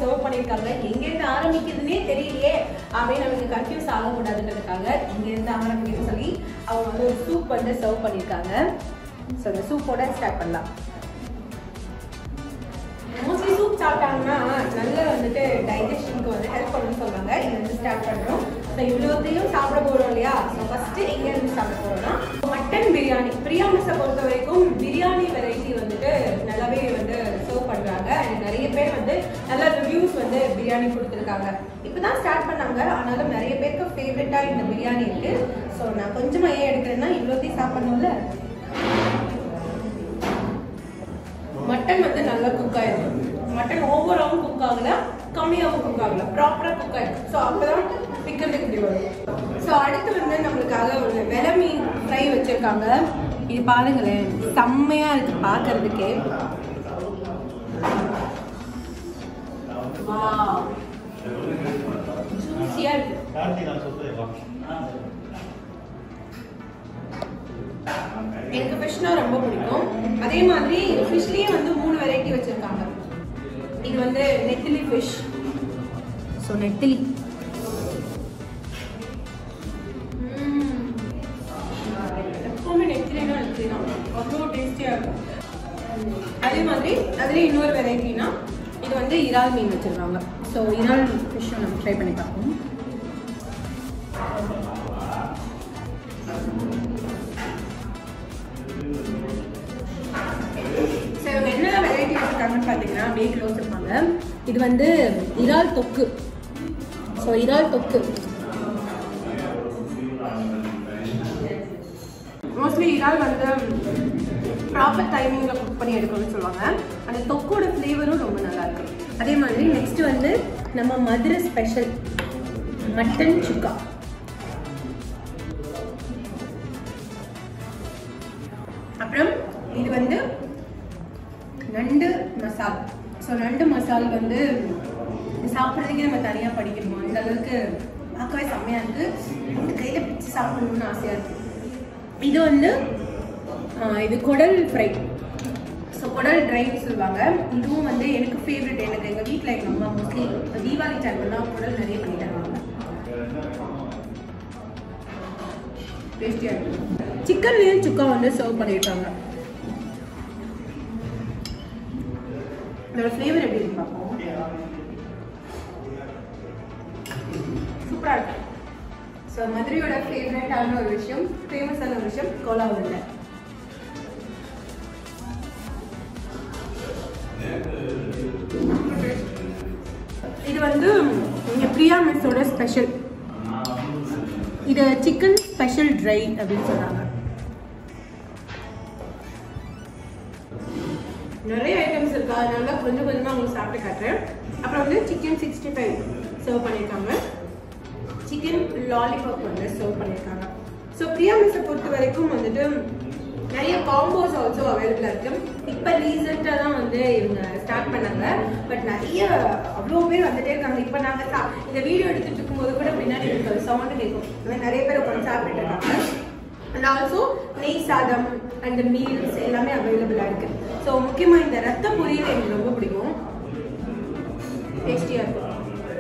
Serve பண்ணியிருக்காங்க எங்கேருந்து ஆரம்பிக்குதுன்னே தெரியலையே அப்படின்னு நமக்கு கன்ஃபியூஸ் ஆகக்கூடாதுன்றதுக்காக இங்கேருந்து ஆரம்பிக்குதுன்னு சொல்லி அவங்க வந்து ஒரு சூப் வந்து சர்வ் பண்ணியிருக்காங்க ஸோ அந்த சூப்போட ஸ்டார்ட் பண்ணலாம் மோஸ்ட்லி சூப் சாப்பிட்டாங்கன்னா நல்ல வந்துட்டு டைஜஷனுக்கு வந்து ஹெல்ப் பண்ணுன்னு சொல்லுவாங்க இங்க இருந்து ஸ்டார்ட் பண்ணுறோம் ஸோ இவ்வளோத்தையும் சாப்பிட போகிறோம் இல்லையா ஸோ ஃபஸ்ட்டு எங்கேருந்து சாப்பிட போகிறோம்னா மட்டன் பிரியாணி பிரியாமிஸை பொறுத்த வரைக்கும் பிரியாணி வெரைட்டி வந்துட்டு நல்லாவே வந்து சர்வ் பண்ணுறாங்க அண்ட் நிறைய பேர் வந்து நல்ல ரிவ்யூஸ் வந்து பிரியாணி கொடுத்துருக்காங்க இப்போ தான் ஸ்டார்ட் பண்ணாங்க ஆனாலும் நிறைய பேருக்கு ஃபேவரட்டாக இந்த பிரியாணி இருக்குது ஸோ நான் கொஞ்சமாக ஏன் எடுக்கிறேன்னா இவ்வளோத்தையும் சாப்பிடணும்ல மட்டன் வந்து நல்லா குக் ஆயிடும் மட்டன் ஓவராகவும் குக் ஆகல கம்மியாகவும் குக் ஆகல ப்ராப்பராக குக் ஆயிடும் ஸோ அப்பதான் பிக்கிறதுக்கு இப்படி வரும் ஸோ அடுத்து வந்து நம்மளுக்காக ஒரு வெலை மீன் ஃப்ரை வச்சிருக்காங்க இது பாருங்களேன் செம்மையா இருக்கு பார்க்கறதுக்கே ஜூஸியா இருக்கு எனக்கு ஃபிஷ்னா ரொம்ப பிடிக்கும் அதே மாதிரி ஃபிஷ்லயே வந்து மூணு வெரைட்டி வச்சிருக்காங்க இது வந்து நெத்திலி ஃபிஷ் ஸோ நெத்திலி ம்ம். எப்பவுமே நெத்திலினா நெத்திலி தான் அவ்வளோ டேஸ்டியாக இருக்கும் அதே மாதிரி அதுலேயே இன்னொரு வெரைட்டினா இது வந்து இறால் மீன் வச்சிருக்காங்க ஸோ இறால் ஃபிஷ்ஷும் நம்ம ட்ரை பண்ணி பார்ப்போம் ஸோ இவங்க என்ன வெரைட்டி வச்சுருக்காங்கன்னு பார்த்தீங்கன்னா அப்படியே க்ளோஸ் இருப்பாங்க இது வந்து இறால் தொக்கு ஸோ இறால் தொக்கு மோஸ்ட்லி இறால் வந்து ப்ராப்பர் டைமிங்கில் குக் பண்ணி எடுக்கணும்னு சொல்லுவாங்க அந்த தொக்கோட ஃப்ளேவரும் ரொம்ப நல்லா இருக்கு அதே மாதிரி நெக்ஸ்ட் வந்து நம்ம மதுரை ஸ்பெஷல் மட்டன் சுக்கா அப்புறம் இது வந்து நண்டு மசால் ஸோ நண்டு மசால் வந்து சாப்பிட்றதுக்கே நம்ம தனியாக படிக்கணுமா அந்த அளவுக்கு பார்க்கவே செம்மையாக இருக்கு இந்த கையில் பிச்சு சாப்பிடணும்னு ஆசையாக இருக்கு இது வந்து ஆ, இது குடல் ஃப்ரை ஸோ குடல் ட்ரைன்னு சொல்லுவாங்க இதுவும் வந்து எனக்கு ஃபேவரட் எனக்கு எங்கள் வீட்டில் எங்கள் அம்மா மோஸ்ட்லி தீபாவளி டைம்லாம் குடல் நிறைய பண்ணி தருவாங்க டேஸ்டியாக இருக்கு சிக்கன்லேயும் சுக்கா வந்து சர்வ் பண்ணியிருக்காங்க இதோட ஃப்ளேவர் எப்படி இருக்கு பார்ப்போம் சூப்பராக இருக்கு ஸோ மதுரையோட ஃபேவரட்டான ஒரு விஷயம் ஃபேமஸான ஒரு விஷயம் கோலா உருண்டை இது வந்து இங்கே பிரியா மிஸ்ஸோட ஸ்பெஷல் இது சிக்கன் ஸ்பெஷல் ட்ரை அப்படின்னு சொல்றாங்க நிறைய ஐட்டம்ஸ் இருக்கு அதனால கொஞ்சம் கொஞ்சமாக உங்களுக்கு சாப்பிட்டு காட்டுறேன் அப்புறம் வந்து சிக்கன் சிக்ஸ்டி ஃபைவ் சர்வ் பண்ணியிருக்காங்க சிக்கன் லாலிபாப் வந்து சர்வ் பண்ணியிருக்காங்க ஸோ பிரியா மிஸ்ஸை பொறுத்த வரைக்கும் வந்துட்டு நிறைய காம்போஸ் ஆல்சோ அவைலபிளாக இருக்கு இப்போ ரீசெண்டாக தான் வந்து இவங்க ஸ்டார்ட் பண்ணாங்க பட் நிறைய அவ்வளோ பேர் வந்துட்டே இருக்காங்க இப்போ நாங்கள் சா இந்த வீடியோ எடுத்துட்டு இருக்கும்போது கூட பின்னாடி எனக்கு சவுண்டு கேட்கும் இந்த மாதிரி நிறைய பேர் உட்காந்து சாப்பிட்டுட்டு இருக்காங்க அண்ட் ஆல்சோ நெய் சாதம் அண்ட் மீல்ஸ் எல்லாமே அவைலபிளாக இருக்கு ஸோ முக்கியமாக இந்த ரத்த பொரியல் எனக்கு ரொம்ப பிடிக்கும் டேஸ்டியாக இருக்கும்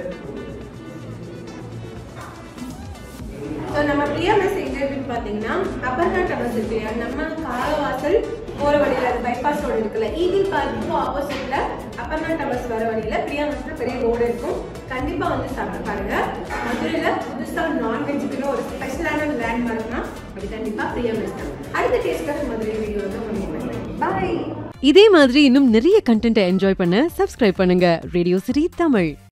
ஸோ நம்ம பிரியா மெஸ் எங்க இருக்குன்னு பார்த்தீங்கன்னா அபர்ணா டவர்ஸ் இருக்கு இல்லையா நம்ம காலவாசல் போகிற வழியில் அது பைபாஸ் ரோடு இருக்குல்ல ஈகிள் பார்க்குக்கும் ஆப்போசிட்ல அபர்ணா டவர்ஸ் வர வழியில் பிரியா மெஸ்ல பெரிய ரோடு இருக்கும் கண்டிப்பாக வந்து சாப்பிட்டு பாருங்க மதுரையில் புதுசாக நான்வெஜ்ஜுக்குன்னு ஒரு ஸ்பெஷலான லேண்ட்மார்க்னா அது கண்டிப்பாக பிரியா மெஸ் தான் அடுத்த டேஸ்ட்டாக மதுரை வீடியோ வந்து உங்களுக்கு பாய் இதே மாதிரி இன்னும் நிறைய கண்டென்ட்டை என்ஜாய் பண்ண சப்ஸ்கிரைப் பண்ணுங்க ரேடியோ சிட்டி தமிழ்